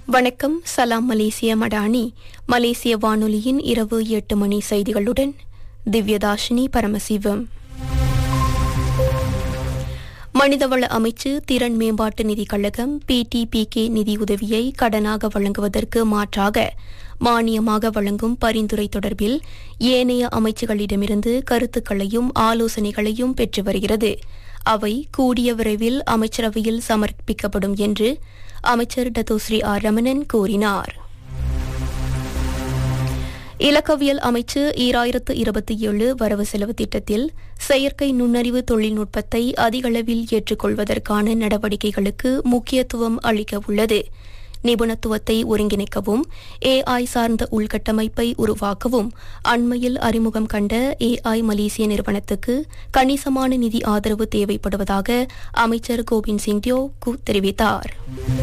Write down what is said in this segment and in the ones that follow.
வணக்கம் சலாம் மலேசிய மடானி மலேசிய வானொலியின் இரவு எட்டு மணி செய்திகளுடன் திவ்யதாஷினி பரமசிவம் மனிதவள அமைச்சு திறன் மேம்பாட்டு நிதிக் கழகம் பிடிபிகே நிதியுதவியை கடனாக வழங்குவதற்கு மாற்றாக மானியமாக வழங்கும் பரிந்துரை தொடர்பில் ஏனைய அமைச்சுகளிடமிருந்து கருத்துக்களையும் ஆலோசனைகளையும் பெற்று வருகிறது அவை கூடிய விரைவில் அமைச்சரவையில் சமர்ப்பிக்கப்படும் என்று அமைச்சர் டத்தோஸ்ரீ ஆர் ரமணன் கூறினார் இலக்கவியல் அமைச்சு ஈராயிரத்து இருபத்தி ஏழு வரவு செலவு திட்டத்தில் செயற்கை நுண்ணறிவு தொழில்நுட்பத்தை அதிகளவில் ஏற்றுக்கொள்வதற்கான நடவடிக்கைகளுக்கு முக்கியத்துவம் அளிக்க உள்ளது நிபுணத்துவத்தை ஒருங்கிணைக்கவும் ஏஐ சார்ந்த உள்கட்டமைப்பை உருவாக்கவும் அண்மையில் அறிமுகம் கண்ட ஏஐ மலேசிய நிறுவனத்துக்கு கணிசமான நிதி ஆதரவு தேவைப்படுவதாக அமைச்சர் கோவிந்த் சிங் தியோ தெரிவித்தார்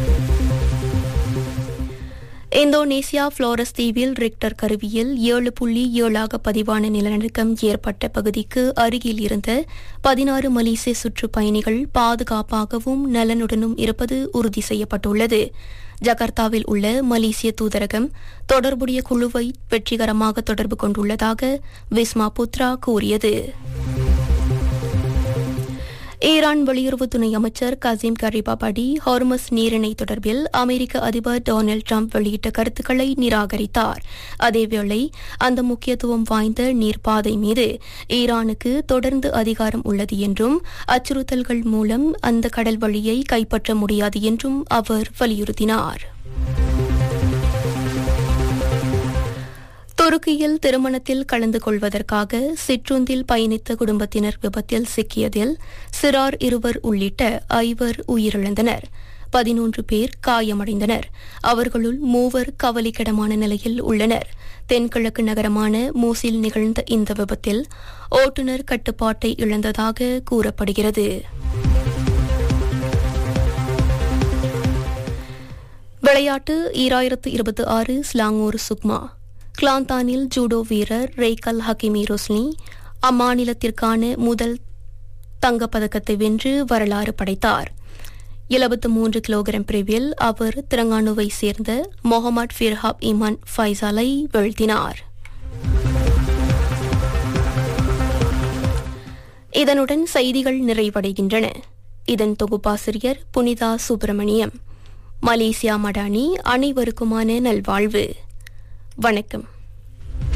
இந்தோனேசியா புளோரஸ் தீவில் ரிக்டர் கருவியில் ஏழு புள்ளி ஏழாக பதிவான நிலநடுக்கம் ஏற்பட்ட பகுதிக்கு அருகில் இருந்த பதினாறு மலேசிய சுற்றுப்பயணிகள் பாதுகாப்பாகவும் நலனுடனும் இருப்பது உறுதி செய்யப்பட்டுள்ளது ஜகார்த்தாவில் உள்ள மலேசிய தூதரகம் தொடர்புடைய குழுவை வெற்றிகரமாக தொடர்பு கொண்டுள்ளதாக விஸ்மா புத்ரா கூறியது ஈரான் வெளியுறவு துணை அமைச்சர் கசீம் கரிபாபடி ஹார்மஸ் நீரிணை தொடர்பில் அமெரிக்க அதிபர் டொனால்டு டிரம்ப் வெளியிட்ட கருத்துக்களை நிராகரித்தார் அதேவேளை அந்த முக்கியத்துவம் வாய்ந்த நீர்ப்பாதை மீது ஈரானுக்கு தொடர்ந்து அதிகாரம் உள்ளது என்றும் அச்சுறுத்தல்கள் மூலம் அந்த கடல் வழியை கைப்பற்ற முடியாது என்றும் அவர் வலியுறுத்தினார் துருக்கியில் திருமணத்தில் கலந்து கொள்வதற்காக சிற்றுந்தில் பயணித்த குடும்பத்தினர் விபத்தில் சிக்கியதில் சிறார் இருவர் உள்ளிட்ட ஐவர் உயிரிழந்தனர் பதினொன்று பேர் காயமடைந்தனர் அவர்களுள் மூவர் கவலைக்கிடமான நிலையில் உள்ளனர் தென்கிழக்கு நகரமான மூசில் நிகழ்ந்த இந்த விபத்தில் ஓட்டுநர் கட்டுப்பாட்டை இழந்ததாக கூறப்படுகிறது விளையாட்டு ஈராயிரத்து இருபத்தி ஆறு ஸ்லாங்கூர் சுக்மா கிளாந்தானில் ஜூடோ வீரர் ரேக்கல் ஹக்கிமி ரோஸ்னி அம்மாநிலத்திற்கான முதல் தங்கப்பதக்கத்தை வென்று வரலாறு படைத்தார் எழுபத்து மூன்று கிலோகிராம் பிரிவில் அவர் திரங்கானுவை சேர்ந்த மொஹமட் ஃபிர்ஹாப் இமான் ஃபைசாலை வீழ்த்தினார் இதனுடன் செய்திகள் நிறைவடைகின்றன இதன் தொகுப்பாசிரியர் புனிதா சுப்பிரமணியம் மலேசியா மடானி அனைவருக்குமான நல்வாழ்வு வணக்கம்